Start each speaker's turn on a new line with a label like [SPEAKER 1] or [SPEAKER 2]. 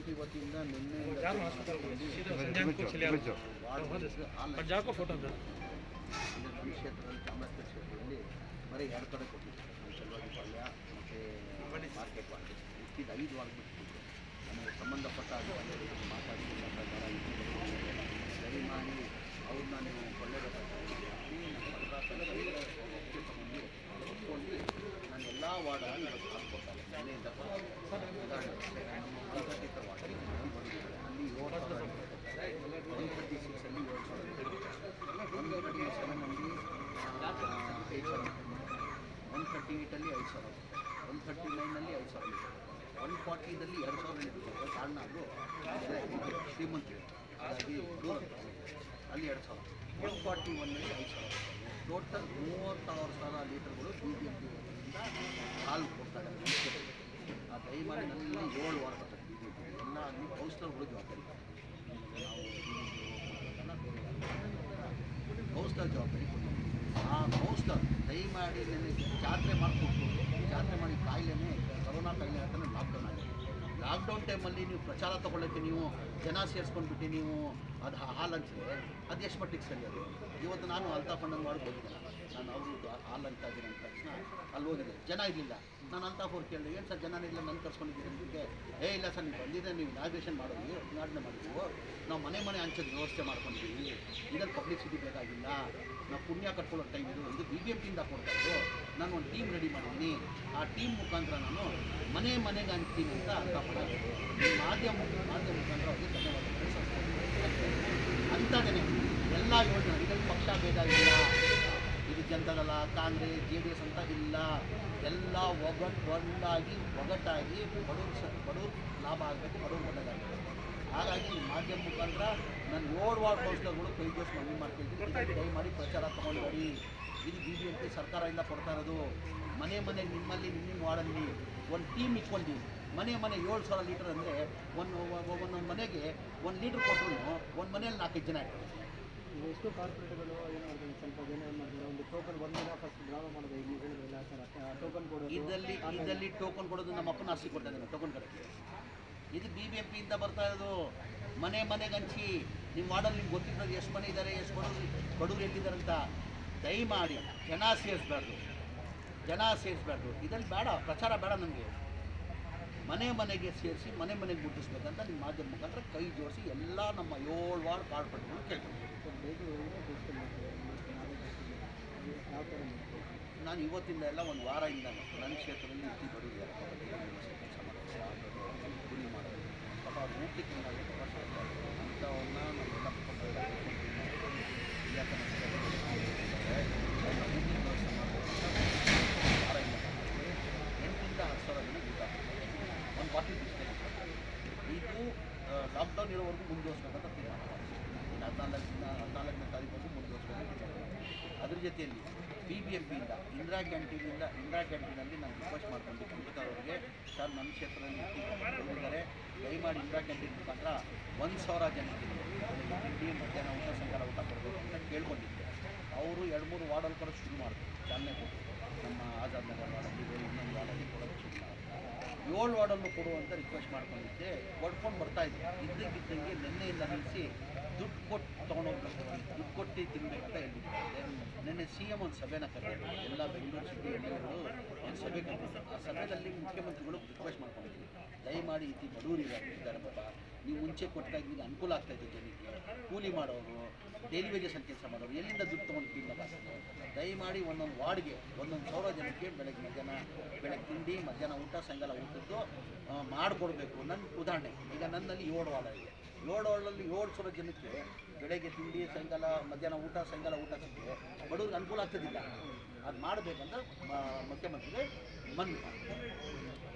[SPEAKER 1] ಇವತ್ತಿಂದ ನಿನ್ನೆ
[SPEAKER 2] चारों हॉस्पिटल को सीधा संजय को चले आओ पंजाब को फोटो दे
[SPEAKER 1] ನಮ್ಮ ಕ್ಷೇತ್ರದಲ್ಲಿ ಚಾಮರಾಜಪೇಟೆ ಕ್ಷೇತ್ರದಲ್ಲಿ ಬರೀ ಎರಡು ಕಡೆ ಕೊಟ್ಟಿದ್ದೆ ನಮ್ಮ ಚಲವಾದಿ ಪಾಳ್ಯ ಮತ್ತು ಮಾರ್ಕೆಟ್ ಪಾಳ್ಯ ಇಕ್ಕಿದ್ದು ಐದು ವಾರ ಬಿಟ್ಟಿದ್ದೆ ನಮಗೆ ಸಂಬಂಧಪಟ್ಟ ಅಧಿಕಾರಿಗಳು ಮಾತಾಡಿ ಇಲ್ಲ ಪ್ರಕಾರ ಇದು ಸರಿ ಮಾಡಿ ಅವ್ರನ್ನ ನೀವು ಕೊಳ್ಳೇಬೇಕಾಗ್ತದೆ ತಗೊಂಡು ಒಪ್ಕೊಂಡು ನಾನು ಎಲ್ಲ ವಾರ್ಡಲ್ಲಿ ಇವತ್ತು ಹಾಕ್ಕೊಡ್ತಾರೆ ಮನೆಯಿಂದ ಅಲ್ಪಟ್ಟಿತ ವಾರ್ಡ್ ಅಲ್ಲಿ ಏಳು ಸಾವಿರ ಒನ್ ಫಿಫ್ಟಿ ಸಿಕ್ಸಲ್ಲಿ ಏಳು ಸಾವಿರ ಒನ್ ಫಿಫ್ಟಿ ಸೆವೆನಲ್ಲಿ ಐದು ಸಾವಿರ ಒನ್ ಥರ್ಟಿ ಏಯ್ಟಲ್ಲಿ ಐದು ಸಾವಿರ ಒನ್ ಥರ್ಟಿ ನೈನಲ್ಲಿ ಐದು ಸಾವಿರ ಒನ್ ಫಾರ್ಟಿದಲ್ಲಿ ಎರಡು ಸಾವಿರ ಇರ್ತದೆ ಕಾರಣ ಅದು ಶ್ರೀಮಂತರು ಹಾಗಾಗಿ ಇದು ಅಲ್ಲಿ ಎರಡು ಸಾವಿರ ಒನ್ ಫಾರ್ಟಿ ಒನ್ನಲ್ಲಿ ಐದು ಸಾವಿರ ಟೋಟಲ್ ಮೂವತ್ತಾರು ಸಾವಿರ ಲೀಟರ್ಗಳು ಬಿ ಬಿ ಎಂ ಪಿ ಹಾಲು ಕೊಡ್ತಾರೆ ರೈತರಿಗೆ. ಆ ದಯಮಾಡಿ ನನ್ನ ಏಳು ವಾರ ಬರ್ತಾರೆ ಬಿ ಬಿ ಎಂ ಪಿ ಎಲ್ಲ ಅಲ್ಲಿ ಕೌನ್ಸಿಲರ್ಗಳು ಜವಾಬ್ದಾರಿ ನಾವು ಕೌನ್ಸಿಲರ್ ಜವಾಬ್ದಾರಿ ಕೊಟ್ಟಿದ್ದೀವಿ. ಆ ಕೌನ್ಸಿಲರ್ ದಯಮಾಡಿ ನನಗೆ ಜಾತ್ರೆ ಮಾಡಿಕೊಟ್ಟು ಜಾತ್ರೆ ಮಾಡಿ ಕಾಯಿಲೆನೇ ಕರೋನಾ ಕಾಯಿಲೆ ಅಂತಲೇ ಲಾಕ್ಡೌನ್ ಆಗಿದೆ ಲಾಕ್ಡೌನ್ ಟೈಮಲ್ಲಿ ನೀವು ಪ್ರಚಾರ ತೊಗೊಳ್ಳೋಕ್ಕೆ ನೀವು ಜನ ಸೇರಿಸ್ಕೊಂಡ್ಬಿಟ್ಟು ನೀವು ಅದು ಹಾಲು ಹಂಚಿದ್ರೆ ಅದು ಎಷ್ಟು ಮಟ್ಟಿಗೆ ಸರಿ ಅದು ಇವತ್ತು ನಾನು ಅಲ್ತಾಫ್ ಅಣ್ಣನ ಮಾಡಿ ಹೋಗಿದ್ದೆ ನಾನು ಅವರು ಹಾಲು ಅಂತ ಇದ್ದೀನಿ ಅಂದ ತಕ್ಷಣ ಅಲ್ಲಿ ಹೋಗಿದ್ದೆ ಜನ ಇರಲಿಲ್ಲ ನಾನು ಅಲ್ತಾಫ್ ಅವ್ರು ಕೇಳಿದೆ ಏನು ಸರ್ ಜನ ಇಲ್ಲ ನನ್ನ ಕರ್ಸ್ಕೊಂಡಿದ್ದೀನಿ ಅಂದಿದ್ದೆ ಏ ಇಲ್ಲ ಸರ್ ನೀವು ಬಂದಿದ್ದೆ ನೀವು ಇನಾಗ್ರೇಷನ್ ಮಾಡೋದು ಉದ್ಘಾಟನೆ ಮಾಡಿದ್ವು ನಾವು ಮನೆ ಮನೆ ಹಂಚೋದು ವ್ಯವಸ್ಥೆ ಮಾಡ್ಕೊಂಡಿದ್ದೀವಿ ಇದರಲ್ಲಿ ಪಬ್ಲಿಸಿಟಿ ಬೇಕಾಗಿಲ್ಲ ನಾವು ಪುಣ್ಯ ಕಟ್ಕೊಳ್ಳೋ ಟೈಮ್ ಇದು ಇದು ಬಿ ಬಿ ಎಂ ಪಿಯಿಂದ ಕೊಡ್ತಾ ಇದ್ದು ನಾನು ಒಂದು ಟೀಮ್ ರೆಡಿ ಮಾಡಿದ್ದೀನಿ ಆ ಟೀಮ್ ಮುಖಾಂತರ ನಾನು ಮನೆ ಮನೆಗೆ ಹಂಚ್ತೀನಿ ಅಂತ ಅಲ್ತಾಫ್ ಅಣ್ಣ ಈ ಮಾಧ್ಯಮ ಮಾಧ್ಯಮ ಮುಖಾಂತರ ಅವ್ರಿಗೆ ಧನ್ಯವಾದಗಳು ಸಲ್ಲಿಸ್ತೀನಿ. ಅಂಥದ್ದೇನೆ ಎಲ್ಲ ಯೋಜನೆ ಇದರಲ್ಲಿ ಪಕ್ಷ ಭೇದ ಇಲ್ಲ ಇದು Janata Dal Congress J D S ಅಂತ ಇಲ್ಲ ಎಲ್ಲ ಒಗ್ಗಟ್ಟು ಒಂದಾಗಿ ಒಗ್ಗಟ್ಟಾಗಿ ಬಡವ್ರು ಸ ಬಡವ್ರು ಲಾಭ ಆಗಬೇಕು ಬಡವ್ರು ಒಳ್ಳೆಯದಾಗಬೇಕು ಹಾಗಾಗಿ ಈ ಮಾಧ್ಯಮ ಮುಖಾಂತರ ನಾನು ಏಳು ವಾರ್ಡ್ ಕೌನ್ಸಿಲರ್ಗಳು ಕೈ ಜೋಡಿಸಿ ಮನವಿ ಮಾಡ್ತಿದ್ದೀನಿ ದಯಮಾಡಿ ಪ್ರಚಾರ ತೊಗೊಂಡು ಬರಿ ಇದು ಬಿ ಬಿ ಎಂ ಪಿ ಸರ್ಕಾರದಿಂದ ಕೊಡ್ತಾ ಇರೋದು ಮನೆ ಮನೆ ನಿಮ್ಮಲ್ಲಿ ನಿಮ್ಮ ನಿಮ್ಮ ವಾರ್ಡಲ್ಲಿ ಒಂದು ಟೀಮ್ ಇಟ್ಕೊಂಡು ಮನೆ ಮನೆ ಏಳು ಸಾವಿರ ಲೀಟರ್ ಅಂದರೆ ಒಂದು ಒಂದೊಂದು ಮನೆಗೆ ಒಂದು ಲೀಟ್ರ್ ಕೊಟ್ಟರು ಒಂದು ಮನೆಯಲ್ಲಿ ನಾಲ್ಕೈದು ಜನ ಇರ್ತಾರೆ
[SPEAKER 3] ಎಷ್ಟು ಕಾರ್ಪೊರೇಟ್ಗಳು ಏನು ಮಾಡ್ತಾರೆ ಸ್ವಲ್ಪ ಜನ ಏನು ಮಾಡ್ತಾರೆ ಒಂದು ಟೋಕನ್ ಒಂದು ದಿನ ಫಸ್ಟ್ ಡ್ರಾಮ ಮಾಡೋದು ಈಗ ನೀವು ಹೇಳಿದ್ರಲ್ಲ ಸರ್ ಟೋಕನ್ ಕೊಡೋದು
[SPEAKER 1] ಇದರಲ್ಲಿ ಇದರಲ್ಲಿ ಟೋಕನ್ ಕೊಡೋದು ನಮ್ಮ ಅಪ್ಪನ ಆಸ್ತಿ ಕೊಡ್ತಾ ಇದ್ದಾನೆ ಟೋಕನ್ ಕಡೆಗೆ ಇದು ಬಿ ಬಿ ಎಂ ಪಿಯಿಂದ ಬರ್ತಾ ಇರೋದು ಮನೆ ಮನೆಗೆ ಹಂಚಿ ನಿಮ್ಮ ವಾರ್ಡಲ್ಲಿ ನಿಮ್ಗೆ ಗೊತ್ತಿರೋದು ಎಷ್ಟು ಮನೆ ಇದ್ದಾರೆ ಎಷ್ಟು ಬಡವರು ಬಡವರು ಎಲ್ಲಿದ್ದಾರೆ ಅಂತ ದಯಮಾಡಿ ಜನ ಸೇರಿಸ್ಬಾರ್ದು ಜನ ಸೇರಿಸ್ಬಾರ್ದು ಇದರಲ್ಲಿ ಬೇಡ ಪ್ರಚಾರ ಬೇಡ ನನಗೆ ಮನೆ ಮನೆಗೆ ಸೇರಿಸಿ ಮನೆ ಮನೆಗೆ ಮುಟ್ಟಿಸ್ಬೇಕಂತ ನಿಮ್ಮ ಮಾಧ್ಯಮ ಮುಖಾಂತರ ಕೈ ಜೋಡಿಸಿ ಎಲ್ಲ ನಮ್ಮ ಏಳು ವಾರ್ಡ್ ಕಾರ್ಪೊರೇಟ್ಗಳು ಕೇಳ್ತೀನಿ
[SPEAKER 3] ಬೇಗ ಎಷ್ಟು ಮಾಡ್ತಾರೆ ಯಾವ ಥರ ಮಾಡ್ತಾರೆ
[SPEAKER 1] ನಾನು ಇವತ್ತಿಂದ ಎಲ್ಲ ಒಂದು ವಾರದಿಂದ ನನ್ನ ಕ್ಷೇತ್ರದಲ್ಲಿ ಇತ್ತಿ ಬಡವರಿದ್ದಾರೆ ಕೆಲಸ ಮಾಡೋದು ಕೂಲಿ ಮಾಡೋದು ಪಾಪ ಅವ್ರು ಊಟಕ್ಕೆ ನಾವು ಅವಕಾಶ ಇರ್ತಾರೆ ಅಂಥವನ್ನ ನಮ್ಮೆಲ್ಲ ಮುಖಂಡರೆಲ್ಲ ಕರ್ಕೊಂಡು ಇಲ್ಲ ಕನಸು ಊಟಕ್ಕೆ ವ್ಯವಸ್ಥೆ ಮಾಡಬೇಕು ವಾರದಿಂದ ಎಂಟರಿಂದ ಹತ್ತು ಸಾವಿರ ಜನ ಊಟ ಒಂದು ಬಾಟಲ್ ಬಿಸ್ಕೆಟ್ ಇದು ಲಾಕ್ಡೌನ್ ಇರೋವರೆಗೂ ಮುಂದುವರ್ಸ್ಬೇಕಂತ ತೀರ್ಮಾನ ಮಾಡಿದ್ವಿ. ಇನ್ನು ಹದಿನಾಲ್ಕು ದಿನ ಹದಿನಾಲ್ಕನೇ ತಾರೀಕು ಮುಂದುವರ್ಸ್ಬೇಕು ಅದ್ರ ಜೊತೆಯಲ್ಲಿ ಬಿ ಬಿ ಎಂ ಪಿಯಿಂದ ಇಂದಿರಾ ಕ್ಯಾಂಟೀನಿಂದ ಇಂದಿರಾ ಕ್ಯಾಂಟೀನಲ್ಲಿ ನಾನು ರಿಕ್ವೆಸ್ಟ್ ಮಾಡ್ಕೊಂಡು ಕಂಪ್ಯೂಟರ್ ಅವರಿಗೆ ಸರ್ ನಮ್ಮ ಕ್ಷೇತ್ರದಲ್ಲಿ ಇಟ್ಟಿದ್ದಾರೆ ದಯಮಾಡಿ ಇಂದಿರಾ ಕ್ಯಾಂಟೀನ್ ಮುಖಾಂತರ ಒಂದು ಸಾವಿರ ಜನಕ್ಕೆ ಬೆಳಗ್ಗೆ ತಿಂಡಿ ಮಧ್ಯಾಹ್ನ ಊಟ ಸಾಯಂಕಾಲ ಊಟ ಕೊಡಬೇಕು ಅಂತ ಕೇಳ್ಕೊಂಡಿದ್ದೆ ಅವರು ಎರಡು ಮೂರು ವಾರ್ಡಲ್ಲಿ ಕೂಡ ಶುರು ಮಾಡಿದ್ರು ಚಾಲನೆ ಕೊಟ್ಟು ನಮ್ಮ ಆಜಾದ್ ನಗರ್ ವಾರ್ಡಲ್ಲಿ ಬೇರೆ ಇನ್ನೊಂದು ವಾರ್ಡಲ್ಲಿ ಕೊಡೋಕ್ಕೆ ಶುರು ಮಾಡಿದ್ರು ಏಳು ವಾರ್ಡಲ್ಲೂ ಕೊಡುವಂತ ರಿಕ್ವೆಸ್ಟ್ ಮಾಡ್ಕೊಂಡಿದ್ದೆ ಕೊಡ್ಕೊಂಡು ಬರ್ತಾ ಇದ್ದೆ ಇದ್ದಕ್ಕಿದ್ದಂಗೆ ನಿನ್ನೆಯಿಂದ ನಿಲ್ಲಿಸಿ ದುಡ್ಡು ಕೊಟ್ಟು ತೊಗೊಂಡೋಗ್ಬೇಕು ದುಡ್ಡು ಕೊಟ್ಟು ತಿನ್ಬೇಕು ಅಂತ ಹೇಳ್ಬಿಟ್ಟಿದ್ದೆ ನಿನ್ನೆ ಸಿ ಎಮ್ ಒಂದು ಸಭೆನ ಕರೆದಿದ್ರು ಎಲ್ಲ ಬೆಂಗಳೂರು ಸಿಟಿ ಎಮ್ಮೆಗಳು ಒಂದು ಸಭೆ ಕರೆದಿದ್ರು ಆ ಸಭೆಯಲ್ಲಿ ಮುಖ್ಯಮಂತ್ರಿಗಳು ರಿಕ್ವೆಸ್ಟ್ ಮಾಡ್ಕೊಂಡಿದ್ವಿ ದಯಮಾಡಿ ಇತಿ ಬಡವರು ಇದ್ದಾರೆ ಪಾಪ ನೀವು ಮುಂಚೆ ಕೊಟ್ಟಾಗ ನಿಮಗೆ ಅನುಕೂಲ ಆಗ್ತಾ ಇದೆ ಜನಕ್ಕೆ ಕೂಲಿ ಮಾಡೋರು ಡೈಲಿ ವೇಜಸ್ ಅಂತ ಕೆಲಸ ಮಾಡೋರು ಎಲ್ಲಿಂದ ದುಡ್ಡು ತೊಗೊಂಡು ತಿನ್ನೋಕ್ಕಾಗ್ತದೆ ದಯಮಾಡಿ ಒಂದೊಂದು ವಾರ್ಡ್ಗೆ ಒಂದೊಂದು ಸಾವಿರ ಜನಕ್ಕೆ ಬೆಳಗ್ಗೆ ಮಧ್ಯಾಹ್ನ ಬೆಳಗ್ಗೆ ತಿಂಡಿ ಮಧ್ಯಾಹ್ನ ಊಟ ಸಾಯಂಕಾಲ ಊಟದ್ದು ಆ, ಮಾಡಿಕೊಡ್ಬೇಕು ನನ್ನ ಉದಾಹರಣೆ ಈಗ ನನ್ನಲ್ಲಿ ಏಳು ವಾರ್ಡ್ ಇದೆ ಏಳು ವಾರ್ಡಲ್ಲಿ ಏಳು ಸಾವಿರ ಜನಕ್ಕೆ ಬೆಳಗ್ಗೆ ತಿಂಡಿ ಸಾಯಂಕಾಲ ಮಧ್ಯಾಹ್ನ ಊಟ ಸಾಯಂಕಾಲ ಊಟ ಸಿಕ್ಕರೆ ಬಡವ್ರಿಗೆ ಅನುಕೂಲ ಆಗ್ತದಿಲ್ಲ ಅದು ಮಾಡಬೇಕಂತ ಮ- ಮುಖ್ಯಮಂತ್ರಿಗೆ ಮನವಿ ಮಾಡ್ತೀನಿ